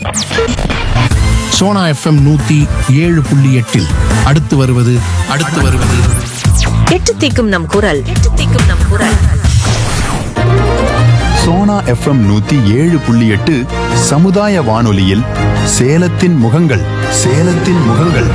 Sona FM நூத்தி ஏழு புள்ளி எட்டில் அடுத்து வருவது அடுத்து வருவது எட்டு தீக்கும் நம் குரல் எட்டு தீக்கும் நம் குரல் சோனா எஃப்எம் நூத்தி ஏழு புள்ளி எட்டு சமுதாய வானொலியில் சேலத்தின் முகங்கள் சேலத்தின் முகங்கள்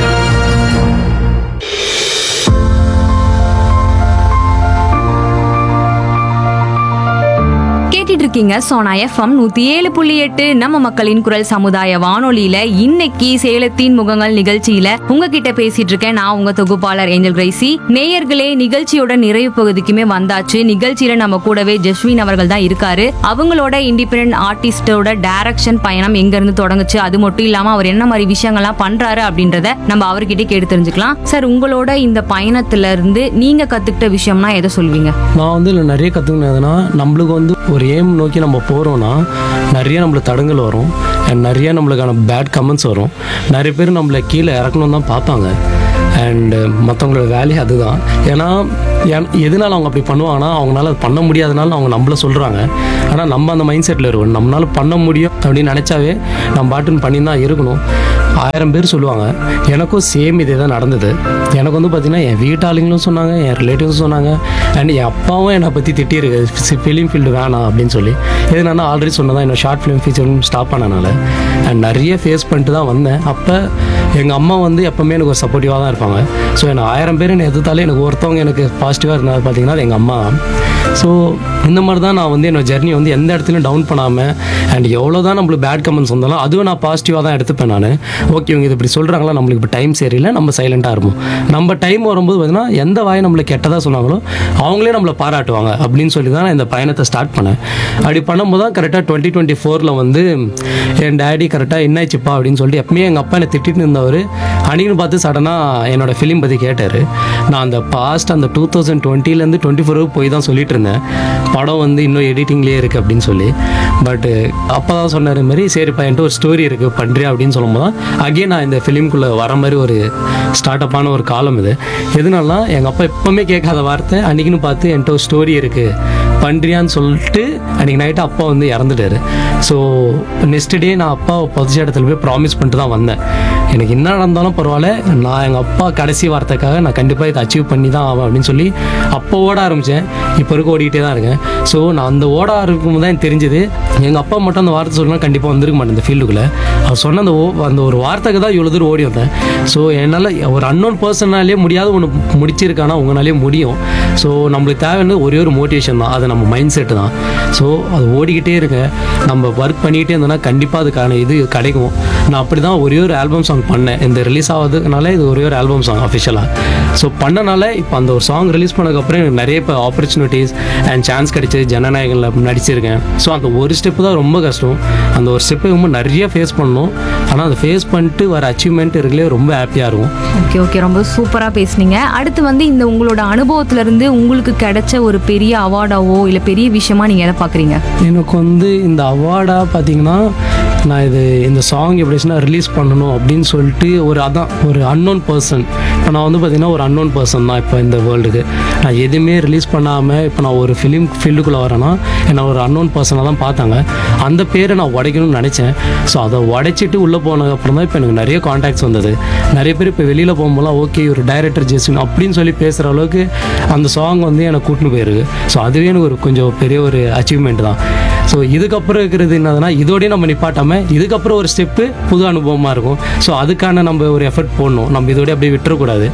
கேட்டுட்டு இருக்கீங்க சோனா எஃப்எம் நூத்தி ஏழு புள்ளி எட்டு நம்ம மக்களின் குரல் சமுதாய வானொலியில இன்னைக்கு சேலத்தின் முகங்கள் நிகழ்ச்சியில உங்ககிட்ட பேசிட்டு இருக்கேன் நான் உங்க தொகுப்பாளர் ஏஞ்சல் கிரைசி நேயர்களே நிகழ்ச்சியோட நிறைவு பகுதிக்குமே வந்தாச்சு நிகழ்ச்சியில நம்ம கூடவே ஜஸ்வின் அவர்கள் தான் இருக்காரு அவங்களோட இண்டிபெண்டன்ட் ஆர்டிஸ்டோட டைரக்ஷன் பயணம் எங்க இருந்து தொடங்குச்சு அது மட்டும் இல்லாம அவர் என்ன மாதிரி விஷயங்கள்லாம் பண்றாரு அப்படின்றத நம்ம அவர்கிட்ட கேட்டு தெரிஞ்சுக்கலாம் சார் உங்களோட இந்த பயணத்துல இருந்து நீங்க கத்துக்கிட்ட விஷயம்னா எதை சொல்வீங்க நான் வந்து இதில் நிறைய கற்றுக்கினதுன்னா நம்மளுக்கு வந்து ஒரு ஏம் நோக்கி நம்ம போகிறோன்னா நிறைய நம்மளுக்கு தடங்கள் வரும் and நிறைய நம்மளுக்கான பேட் கமெண்ட்ஸ் வரும் நிறைய பேர் நம்மளை கீழே இறக்கணும் தான் பார்ப்பாங்க அண்டு மற்றவங்களோட வேலையே அதுதான் ஏன்னா ஏன் எதனால அவங்க அப்படி பண்ணுவாங்கன்னா அவங்களால அது பண்ண முடியாதனால அவங்க நம்மள சொல்கிறாங்க ஆனால் நம்ம அந்த மைண்ட் செட்டில் இருக்கணும் நம்மளால பண்ண முடியும் அப்படின்னு நினச்சாவே நம்ம பாட்டுன்னு பண்ணி தான் இருக்கணும் ஆயிரம் பேர் சொல்லுவாங்க எனக்கும் சேம் இதே தான் நடந்தது எனக்கு வந்து பார்த்தீங்கன்னா என் வீட்டாளுங்களும் சொன்னாங்க என் ரிலேட்டிவ்ஸும் சொன்னாங்க அண்ட் என் அப்பாவும் என்னை பற்றி திட்டியிருக்கு ஃபிலிம் ஃபீல்டு வேணாம் அப்படின்னு சொல்லி இது நான் ஆல்ரெடி சொன்னதான் என்னோட ஷார்ட் ஃபிலிம் ஃபீச்சரும் ஸ்டாப் பண்ணனால அண்ட் நிறைய ஃபேஸ் பண்ணிட்டு தான் வந்தேன் அப்போ எங்கள் அம்மா வந்து எப்போவுமே எனக்கு ஒரு சப்போர்ட்டிவாக தான் இருப்பாங்க ஸோ எனக்கு ஆயிரம் பேர் என்னை எதிர்த்தாலே எனக்கு ஒருத்தவங்க எனக்கு பாசிட்டிவாக இருந்தால் பார்த்தீங்கன்னா அது எங்கள் அம்மா ஸோ இந்த மாதிரி தான் நான் வந்து என்னோட ஜெர்னி வந்து எந்த இடத்துலையும் டவுன் பண்ணாமல் அண்ட் எவ்வளோ தான் நம்மளுக்கு பேட் கமெண்ட்ஸ் வந்தாலும் அதுவும் நான் பாசிட்டிவாக தான் எடுத்துப்பேன் நான் ஓகே இவங்க இது இப்படி சொல்கிறாங்களா நம்மளுக்கு இப்போ டைம் சரியில்லை நம்ம சைலண்ட்டாக இருப்போம் நம்ம டைம் வரும்போது பார்த்தீங்கன்னா எந்த வாய் நம்மளுக்கு கெட்டதாக சொன்னாங்களோ அவங்களே நம்மளை பாராட்டுவாங்க அப்படின்னு சொல்லி தான் நான் இந்த பயணத்தை ஸ்டார்ட் பண்ணேன் அப்படி பண்ணும்போது தான் கரெக்டாக டுவெண்ட்டி டுவெண்ட்டி ஃபோரில் வந்து என் டேடி கரெக்டாக என்னாச்சுப்பா அப்படின்னு சொல்லிட்டு எப்பவுமே எங்கள் அப்பா என்னை திட்டிட்டு இருந்தவர் அன்னைக்குன்னு பார்த்து சடனாக என்னோட ஃபிலிம் பற்றி கேட்டார் நான் அந்த பாஸ்ட் அந்த டூ தௌசண்ட் டுவெண்ட்டிலேருந்து டுவெண்ட்டி ஃபோருக்கு போய் தான் சொல்லிட்டு இருந்தேன் படம் வந்து இன்னும் எடிட்டிங்லேயே இருக்குது அப்படின்னு சொல்லி பட்டு அப்போ தான் சொன்னார் மாதிரி சரிப்பா என்கிட்ட ஒரு ஸ்டோரி இருக்குது பண்ணுறியா அப்படின்னு சொல்லும்போது தான் அகைன் நான் இந்த ஃபிலிம்குள்ளே வர மாதிரி ஒரு ஸ்டார்ட் அப்பான ஒரு காலம் இது எதனாலனா எங்கள் அப்பா எப்போவுமே கேட்காத வார்த்தை அன்றைக்கின்னு பார்த்து என்கிட்ட ஒரு ஸ்டோரி இருக்குது பண்ணுறியான்னு சொல்லிட்டு அன்றைக்கி நைட்டு அப்பா வந்து இறந்துட்டாரு ஸோ நெக்ஸ்ட் டே நான் அப்பா புதைச்ச இடத்துல போய் ப்ராமிஸ் பண்ணிட்டு தான் வந்தேன் எனக்கு என்ன நடந்தாலும் பரவாயில்ல நான் எங்கள் அப்பா கடைசி வார்த்தைக்காக நான் கண்டிப்பாக இதை அச்சீவ் பண்ணி தான் ஆவேன் அப்படின்னு சொல்லி அப்போ ஓட ஆரம்பித்தேன் இப்போ வரைக்கும் ஓடிக்கிட்டே தான் இருக்கேன் ஸோ நான் அந்த ஓட ஆரம்பிக்கும் தான் எனக்கு தெரிஞ்சது எங்கள் அப்பா மட்டும் அந்த வார்த்தை சொல்லணும் கண்டிப்பாக வந்திருக்க மாட்டேன் இந்த ஃபீல்டுக்குள்ளே அவர் சொன்ன அந்த ஓ அந்த ஒரு வார்த்தைக்கு தான் இவ்வளோ தூரம் ஓடி வந்தேன் ஸோ என்னால் ஒரு அன்னோன் பர்சனாலே முடியாத ஒன்று முடிச்சிருக்கானா உங்களாலே முடியும் ஸோ நம்மளுக்கு தேவைன்னு ஒரே ஒரு மோட்டிவேஷன் தான் அது நம்ம மைண்ட் செட்டு தான் ஸோ அது ஓடிக்கிட்டே இருங்க நம்ம ஒர்க் பண்ணிக்கிட்டே இருந்தோம்னா கண்டிப்பாக அதுக்கான இது கிடைக்கும் நான் அப்படி தான் ஒரே ஒரு ஆல்பம் சாங் பண்ணேன் இந்த ரிலீஸ் ஆகுதுனால இது ஒரே ஒரு ஆல்பம் சாங் அஃபிஷியலாக ஸோ பண்ணனால இப்போ அந்த ஒரு சாங் ரிலீஸ் பண்ணதுக்கப்புறம் எனக்கு நிறைய இப்போ ஆப்பர்ச்சுனிட்டிஸ் அண்ட் சான்ஸ் கிடைச்சது ஜனநாயகனில் நடிச்சிருக்கேன் ஸோ அந்த ஒரு ஸ்டெப்பு தான் ரொம்ப கஷ்டம் அந்த ஒரு ஸ்டெப்பை ரொம்ப நிறைய ஃபேஸ் பண்ணணும் ஆனால் அதை ஃபேஸ் பண்ணிட்டு வர அச்சீவ்மெண்ட் இருக்குல்லே ரொம்ப ஹாப்பியாக இருக்கும் ஓகே ஓகே ரொம்ப சூப்பரா பேசுனீங்க அடுத்து வந்து இந்த உங்களோட அனுபவத்துல இருந்து உங்களுக்கு கிடைச்ச ஒரு பெரிய அவார்டாவோ இல்ல பெரிய விஷயமா நீங்க எதை பாக்குறீங்க எனக்கு வந்து இந்த அவார்டாக பார்த்தீங்கன்னா நான் இது இந்த சாங் எப்படி ரிலீஸ் பண்ணணும் அப்படின்னு சொல்லிட்டு ஒரு அதான் ஒரு அன்னோன் பர்சன் இப்போ நான் வந்து பார்த்தீங்கன்னா ஒரு அன்னோன் பர்சன் தான் இப்போ இந்த வேர்ல்டுக்கு நான் எதுவுமே ரிலீஸ் பண்ணாமல் இப்போ நான் ஒரு ஃபிலிம் ஃபீல்டுக்குள்ளே வரேன்னா என்னை ஒரு அன்னோன் பர்சனாக தான் பார்த்தாங்க அந்த பேரை நான் உடைக்கணும்னு நினச்சேன் ஸோ அதை உடைச்சிட்டு உள்ளே போனதுக்கப்புறம் தான் இப்போ எனக்கு நிறைய காண்டாக்ட்ஸ் வந்தது நிறைய பேர் இப்போ வெளியில் போகும்போதெல்லாம் ஓகே ஒரு டைரக்டர் ஜெஸ்டின் அப்படின்னு சொல்லி பேசுகிற அளவுக்கு அந்த சாங் வந்து எனக்கு கூட்டின்னு போயிருக்கு ஸோ அதுவே எனக்கு ஒரு கொஞ்சம் பெரிய ஒரு அச்சீவ்மெண்ட் தான் ஸோ இதுக்கப்புறம் இருக்கிறது என்னதுன்னா இதோடய நம்ம நிப்பாட்டாமல் இதுக்கப்புறம் ஒரு ஸ்டெப்பு புது அனுபவமாக இருக்கும் ஸோ அதுக்கான நம்ம ஒரு எஃபர்ட் போடணும் நம்ம இதோடய அப்படியே விட்டுறக்கூடாது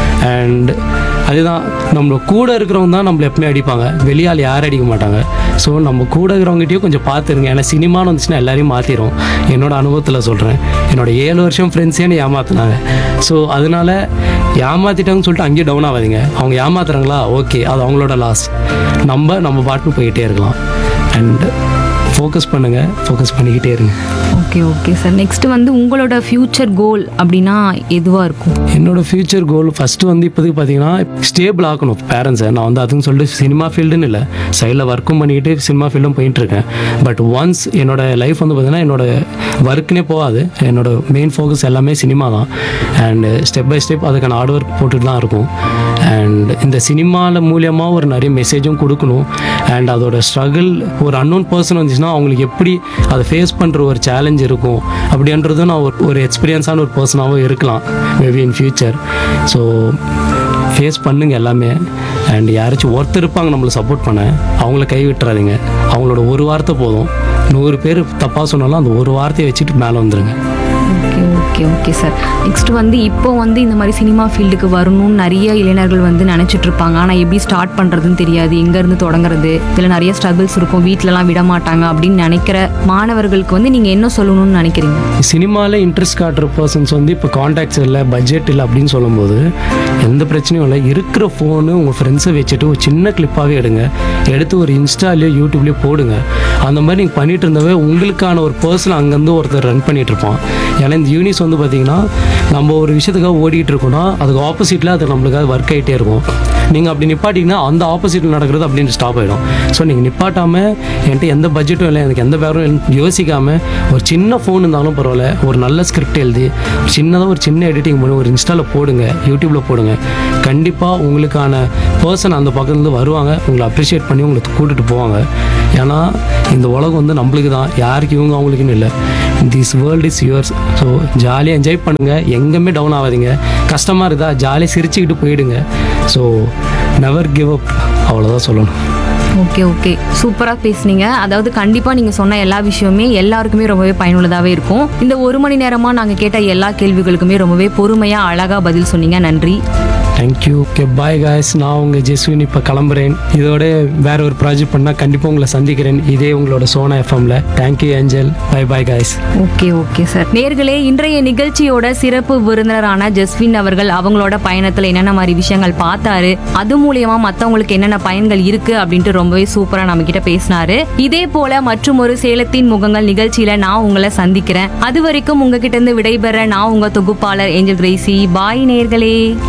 அண்ட் அதுதான் நம்ம கூட இருக்கிறவங்க தான் நம்மளை எப்பவுமே அடிப்பாங்க வெளியால் யாரும் அடிக்க மாட்டாங்க ஸோ நம்ம கூட இருக்கிறவங்ககிட்டயும் கொஞ்சம் பார்த்துருங்க ஏன்னா சினிமான்னு வந்துச்சுன்னா எல்லாரையும் மாற்றிடும் என்னோட அனுபவத்தில் சொல்கிறேன் என்னோட ஏழு வருஷம் ஃப்ரெண்ட்ஸே என்னை ஏமாற்றினாங்க ஸோ அதனால ஏமாத்திட்டாங்கன்னு சொல்லிட்டு அங்கேயும் டவுன் ஆகாதீங்க அவங்க ஏமாத்துறாங்களா ஓகே அது அவங்களோட லாஸ் நம்ம நம்ம பாட்டுன்னு போயிட்டே இருக்கலாம் அண்ட் ஃபோக்கஸ் பண்ணுங்கள் ஃபோக்கஸ் பண்ணிக்கிட்டே இருங்க ஓகே ஓகே சார் நெக்ஸ்ட் வந்து உங்களோட ஃபியூச்சர் கோல் அப்படின்னா எதுவா இருக்கும் என்னோட ஃபியூச்சர் கோல் ஃபஸ்ட்டு வந்து இப்போதைக்கு பார்த்தீங்கன்னா ஸ்டேபிள் ஆக்கணும் பேரண்ட்ஸை நான் வந்து அதுன்னு சொல்லிட்டு சினிமா ஃபீல்டுன்னு இல்லை சைடில் ஒர்க்கும் பண்ணிக்கிட்டு சினிமா ஃபீல்டும் போயிட்டு இருக்கேன் பட் ஒன்ஸ் என்னோட லைஃப் வந்து பார்த்தீங்கன்னா என்னோட ஒர்க்குனே போகாது என்னோட மெயின் ஃபோக்கஸ் எல்லாமே சினிமா தான் அண்ட் ஸ்டெப் பை ஸ்டெப் அதுக்கான ஹார்ட் ஒர்க் போட்டுட்டு தான் இருக்கும் அண்ட் இந்த சினிமாவில் மூலியமாக ஒரு நிறைய மெசேஜும் கொடுக்கணும் அண்ட் அதோட ஸ்ட்ரகிள் ஒரு அன்னோன் பர்சன் வந்துச்சுன்னா வந்துச்சுன்னா அவங்களுக்கு எப்படி அதை ஃபேஸ் பண்ணுற ஒரு சேலஞ்ச் இருக்கும் அப்படின்றதும் நான் ஒரு- ஒரு எக்ஸ்பீரியன்ஸான ஒரு பர்சனாகவும் இருக்கலாம் maybe in future so face பண்ணுங்க எல்லாமே அண்ட் யாராச்சும் ஒருத்தர் இருப்பாங்க நம்மளை சப்போர்ட் பண்ண அவங்கள கை விட்டுறாதீங்க அவங்களோட ஒரு வார்த்தை போதும் நூறு பேர் தப்பாக சொன்னாலும் அந்த ஒரு வார்த்தையை வச்சுட்டு மேலே வந்துருங்க okay okay okay sir next வந்து இப்போ வந்து இந்த மாதிரி சினிமா ஃபீல்டுக்கு வரணும்னு நிறைய இளைஞர்கள் வந்து நினைச்சிட்டு இருப்பாங்க ஆனால் எப்படி ஸ்டார்ட் பண்ணுறதுன்னு தெரியாது எங்கேருந்து தொடங்குறது இதில் நிறைய ஸ்ட்ரகிள்ஸ் இருக்கும் வீட்டிலலாம் விட மாட்டாங்க அப்படின்னு நினைக்கிற மாணவர்களுக்கு வந்து நீங்கள் என்ன சொல்லணும்னு நினைக்கிறீங்க சினிமாவில் இன்ட்ரெஸ்ட் காட்டுற பர்சன்ஸ் வந்து இப்போ காண்டாக்ட்ஸ் இல்லை பட்ஜெட் இல்லை அப்படின்னு சொல்லும்போது எந்த பிரச்சனையும் இல்லை இருக்கிற ஃபோனு உங்கள் ஃப்ரெண்ட்ஸை வச்சுட்டு ஒரு சின்ன கிளிப்பாகவே எடுங்க எடுத்து ஒரு இன்ஸ்டாலேயோ யூடியூப்லேயோ போடுங்க அந்த மாதிரி நீங்கள் பண்ணிட்டு இருந்தவே உங்களுக்கான ஒரு பர்சன் அங்கேருந்து ஒருத்தர் ரன் பண்ணிட்டு இருப்பான் ஏன்னா இந்த யூனிஸ் வந்து பார்த்தீங்கன்னா நம்ம ஒரு விஷயத்துக்காக ஓடிட்டு இருக்கோம்னா அதுக்கு ஆப்போசிட்டில் அது நம்மளுக்காக ஒர்க் ஆகிட்டே இருக்கும் நீங்கள் அப்படி நிப்பாட்டிங்கன்னா அந்த ஆப்போசிட்டில் நடக்கிறது அப்படின்னு ஸ்டாப் ஆகிடும் ஸோ நீங்கள் நிப்பாட்டாமல் என்கிட்ட எந்த பட்ஜெட்டும் இல்லை எனக்கு எந்த பேரும் யோசிக்காமல் ஒரு சின்ன ஃபோன் இருந்தாலும் பரவாயில்ல ஒரு நல்ல ஸ்கிரிப்ட் எழுதி சின்னதாக ஒரு சின்ன எடிட்டிங் பண்ணி ஒரு இன்ஸ்டாவில் போடுங்க யூடியூப்பில் போடுங்க கண்டிப்பாக உங்களுக்கான பர்சன் அந்த பக்கத்துலேருந்து வருவாங்க உங்களை அப்ரிஷியேட் பண்ணி உங்களை கூட்டிகிட்டு போவாங்க ஏன்னா இந்த உலகம் வந்து நம்மளுக்கு தான் யாருக்கு இவங்க அவங்களுக்குன்னு இல்லை this world is yours so ஜாலியாக என்ஜாய் பண்ணுங்கள் எங்கேயுமே டவுன் ஆகாதீங்க கஷ்டமாக இருக்குதா ஜாலியாக சிரிச்சுக்கிட்டு போயிடுங்க ஸோ நெவர் கிவ் அப் அவ்வளோதான் சொல்லணும் ஓகே ஓகே சூப்பராக பேசுனீங்க அதாவது கண்டிப்பாக நீங்கள் சொன்ன எல்லா விஷயமுமே எல்லாருக்குமே ரொம்பவே பயனுள்ளதாகவே இருக்கும் இந்த ஒரு மணி நேரமாக நாங்கள் கேட்ட எல்லா கேள்விகளுக்குமே ரொம்பவே பொறுமையாக அழகாக பதில் சொன்னீங்க நன்றி தேங்க்யூ ஓகே பாய் காய்ஸ் நான் உங்கள் ஜெஸ்வின் இப்போ கிளம்புறேன் இதோட வேற ஒரு ப்ராஜெக்ட் பண்ணால் கண்டிப்பாக உங்களை சந்திக்கிறேன் இதே உங்களோட சோனா எஃப்எம்ல thank you Angel bye bye guys okay okay sir நேர்களே இன்றைய நிகழ்ச்சியோட சிறப்பு விருந்தினரான ஜஸ்வின் அவர்கள் அவங்களோட பயணத்துல என்னென்ன மாதிரி விஷயங்கள் பார்த்தாரு அது மூலியமா மத்தவங்களுக்கு என்னென்ன பயன்கள் இருக்கு அப்படின்ட்டு ரொம்பவே சூப்பரா நம்ம கிட்ட பேசினாரு இதே போல மற்றும் ஒரு சேலத்தின் முகங்கள் நிகழ்ச்சியில நான் உங்களை சந்திக்கிறேன் அது வரைக்கும் உங்ககிட்ட இருந்து விடைபெற நான் உங்க தொகுப்பாளர் ஏஞ்சல் கிரேசி பாய் நேர்களே